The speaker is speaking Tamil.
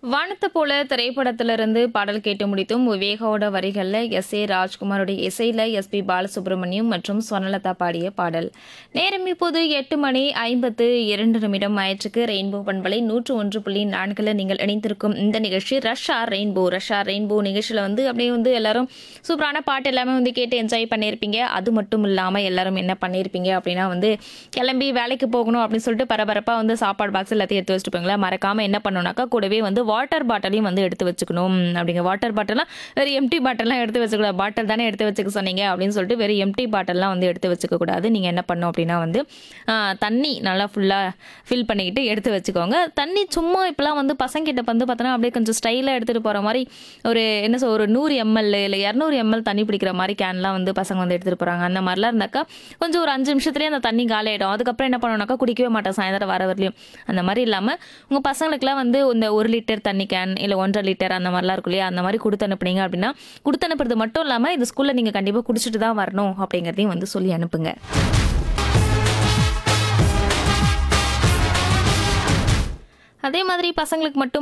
வானத்தை போல திரைப்படத்திலிருந்து பாடல் கேட்டு முடித்தும் விவேகாவோட வரிகளில் எஸ் ஏ ராஜ்குமாரோட இசையில் எஸ்பி பாலசுப்ரமணியம் மற்றும் ஸ்வர்ணலதா பாடிய பாடல் நேரம் இப்போது எட்டு மணி ஐம்பத்து இரண்டு நிமிடம் ஆயிற்றுக்கு ரெயின்போ பண்பலை நூற்று ஒன்று புள்ளி நான்கில் நீங்கள் இணைந்திருக்கும் இந்த நிகழ்ச்சி ரஷ்ஷா ரெயின்போ ரஷ்ஷா ரெயின்போ நிகழ்ச்சியில் வந்து அப்படியே வந்து எல்லாரும் சூப்பரான பாட்டு எல்லாமே வந்து கேட்டு என்ஜாய் பண்ணியிருப்பீங்க அது மட்டும் இல்லாமல் எல்லாரும் என்ன பண்ணியிருப்பீங்க அப்படின்னா வந்து கிளம்பி வேலைக்கு போகணும் அப்படின்னு சொல்லிட்டு பரபரப்பாக வந்து சாப்பாடு பாக்ஸ் எல்லாத்தையும் எடுத்து வச்சுருப்பீங்களா மறக்காமல் என்ன பண்ணணும்னாக்கா கூடவே வந்து வாட்டர் பாட்டிலையும் வந்து எடுத்து வச்சுக்கணும் அப்படிங்க வாட்டர் பாட்டிலாம் வெறும் எம்டி பாட்டிலாம் எடுத்து வச்சுக்கூடாது பாட்டில் தானே எடுத்து வச்சுக்க சொன்னீங்க அப்படின்னு சொல்லிட்டு வெறும் எம்டி பாட்டில்லாம் வந்து எடுத்து வச்சுக்க கூடாது நீங்கள் என்ன பண்ணணும் அப்படின்னா வந்து ஆ, தண்ணி நல்லா ஃபுல்லாக ஃபில் பண்ணிக்கிட்டு எடுத்து வச்சுக்கோங்க தண்ணி சும்மா இப்போலாம் வந்து பசங்கிட்ட வந்து பார்த்தோன்னா அப்படியே கொஞ்சம் ஸ்டைலாக எடுத்துகிட்டு போகிற மாதிரி ஒரு என்ன சொல் ஒரு நூறு எம்எல் இல்லை இரநூறு எம்எல் தண்ணி பிடிக்கிற மாதிரி கேன்லாம் வந்து பசங்க வந்து எடுத்துகிட்டு போகிறாங்க அந்த மாதிரிலாம் இருந்தாக்கா கொஞ்சம் ஒரு அஞ்சு நிமிஷத்துலேயே அந்த தண்ணி காலி ஆகிடும் அதுக்கப்புறம் என்ன பண்ணணும்னாக்கா குடிக்கவே மாட்டோம் சாயந்தரம் வர வரலையும் அந்த மாதிரி இல்லாமல் உங்கள் பசங்களுக்குலாம் வந்து இந்த ஒரு லிட்டர் தண்ணி கேன் இல்லை ஒன்றரை லிட்டர் அந்த மாதிரிலாம் இருக்கும் இல்லையா அந்த மாதிரி கொடுத்து அனுப்புனீங்க அப்படின்னா கொடுத்து அனுப்புறது மட்டும் இல்லாமல் இந்த ஸ்கூலில் நீங்கள் கண்டிப்பாக குடிச்சிட்டு தான் வரணும் அப்படிங்கிறதையும் வந்து சொல்லி அனுப்புங்க அதே மாதிரி பசங்களுக்கு மட்டும்